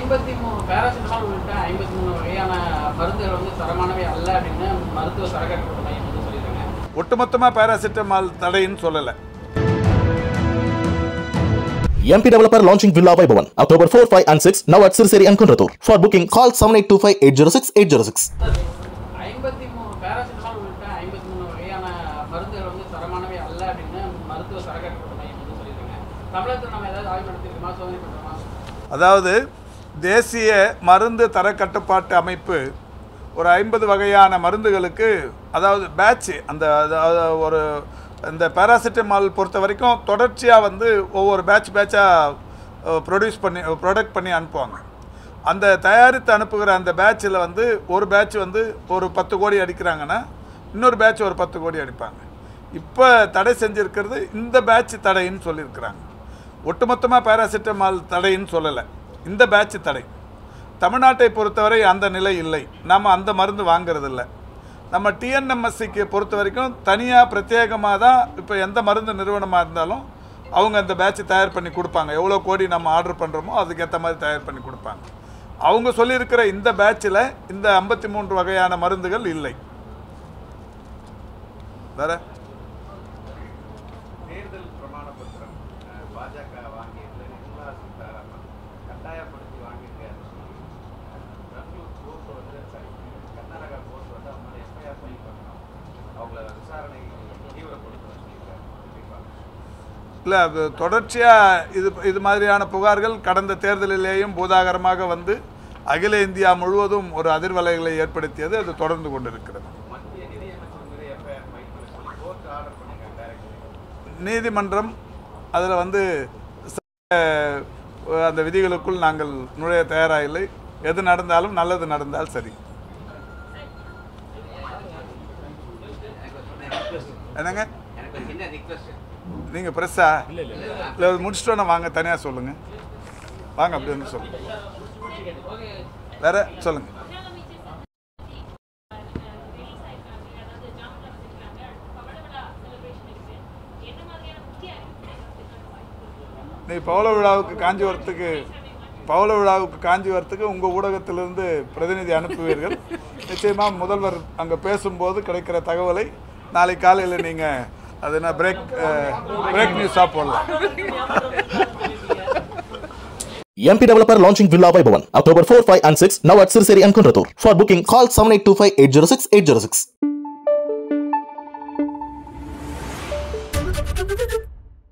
ஐம்பத்தி மூணு பேராசிட்டமால் உள்ளிட்ட ஐம்பத்தி மூணு வகையான மருந்துகள் வந்து தரமானவை அல்ல அப்படின்னு மருத்துவ சரக்கட்டு மையம் வந்து சொல்லியிருக்காங்க ஒட்டுமொத்தமாக பேராசிட்டமால் தடைன்னு சொல்லலை MP developer launching Villa Vaibhavan October 4, 5 and 6 now at Sirseri and Kunratur. For booking call 7825 806 806. ஐம்பத்தி மூணு பேராசிட்டமால் உள்ளிட்ட ஐம்பத்தி மூணு வகையான மருந்துகள் வந்து தரமானவை அல்ல அப்படின்னு மருத்துவ சரக்கட்டு மையம் வந்து சொல்லியிருக்காங்க தமிழகத்தில் நம்ம ஏதாவது ஆய்வு நடத்திருக்கோமா சோதனை பண்ணுறோமா அதாவது தேசிய மருந்து தர கட்டுப்பாட்டு அமைப்பு ஒரு ஐம்பது வகையான மருந்துகளுக்கு அதாவது பேட்ச் அந்த அதாவது ஒரு இந்த பேராசிட்டமால் பொறுத்த வரைக்கும் தொடர்ச்சியாக வந்து ஒவ்வொரு பேட்ச் பேட்சாக ப்ரொடியூஸ் பண்ணி ப்ரொடக்ட் பண்ணி அனுப்புவாங்க அந்த தயாரித்து அனுப்புகிற அந்த பேட்சில் வந்து ஒரு பேட்ச் வந்து ஒரு பத்து கோடி அடிக்கிறாங்கன்னா இன்னொரு பேட்ச் ஒரு பத்து கோடி அடிப்பாங்க இப்போ தடை செஞ்சுருக்கிறது இந்த பேட்ச் தடைன்னு சொல்லியிருக்கிறாங்க ஒட்டுமொத்தமாக பேராசிட்டமால் தடைன்னு சொல்லலை இந்த பேட்ச் தடை தமிழ்நாட்டை பொறுத்தவரை அந்த நிலை இல்லை நாம் அந்த மருந்து வாங்குறதில்ல நம்ம டிஎன்எம்எஸ்சிக்கு பொறுத்த வரைக்கும் தனியாக பிரத்யேகமாக தான் இப்போ எந்த மருந்து நிறுவனமாக இருந்தாலும் அவங்க அந்த பேட்ச் தயார் பண்ணி கொடுப்பாங்க எவ்வளோ கோடி நம்ம ஆர்டர் பண்ணுறோமோ அதுக்கேற்ற மாதிரி தயார் பண்ணி கொடுப்பாங்க அவங்க சொல்லியிருக்கிற இந்த பேட்சில் இந்த ஐம்பத்தி மூன்று வகையான மருந்துகள் இல்லை வேற தேர்தல் பிரமாண பத்திரம் அஹ், பாஜக வாங்கியதில் நிர்மலா சீதாராமன் கட்டாயப்படுத்தி வாங்கியிருக்காரு பெங்களூர் கோர்ட் வந்து சாரி கர்நாடகா கோர்ட் வந்து அவங்க மேலே எஃப்ஐஆர் ஃபைல் பண்ணணும் அவங்கள விசாரணை தீவிரப்படுத்தணும் சொல்லியிருக்காரு கண்டிப்பாக இல்லை அது தொடர்ச்சியாக இது இது மாதிரியான புகார்கள் கடந்த தேர்தலிலேயும் பூதாகரமாக வந்து அகில இந்தியா முழுவதும் ஒரு அதிர்வலைகளை ஏற்படுத்தியது அது தொடர்ந்து கொண்டிருக்கிறது மத்திய நிதியமைச்சர் மீது எஃப்ஐஆர் ஃபைல் பண்ண சொல்லி கோர்ட் ஆர்டர் பண்ணியிருக்காங்க டைரக்டர் நீதிமன்றம் அதில் வந்து ச- அந்த விதிகளுக்குள் நாங்கள் நுழைய தயாராக இல்லை எது நடந்தாலும் நல்லது நடந்தால் சரி என்னங்க எனக்கு ஒரு சின்ன ரிக்வஸ்ட் நீங்கள் ப்ரெஸ்ஸா இல்லை முடிச்சிட்டோன்னா வாங்க தனியாக சொல்லுங்கள் வாங்க அப்படி வந்து சொல்லுங்கள் வேற சொல்லுங்கள் நீ பவள விழாவுக்கு காஞ்சிபுரத்துக்கு பவள விழாவுக்கு காஞ்சிபுரத்துக்கு உங்கள் ஊடகத்திலிருந்து பிரதிநிதி அனுப்புவீர்கள் நிச்சயமாக முதல்வர் அங்கே பேசும்போது கிடைக்கிற தகவலை நாளை காலையில் நீங்கள் அது என்ன பிரேக் பிரேக் நியூஸாக போடலாம் MP developer launching Villa Vaibhavan October 4, 5 and 6 now at Sirseri and Kunratur. For booking call 7825 806 806.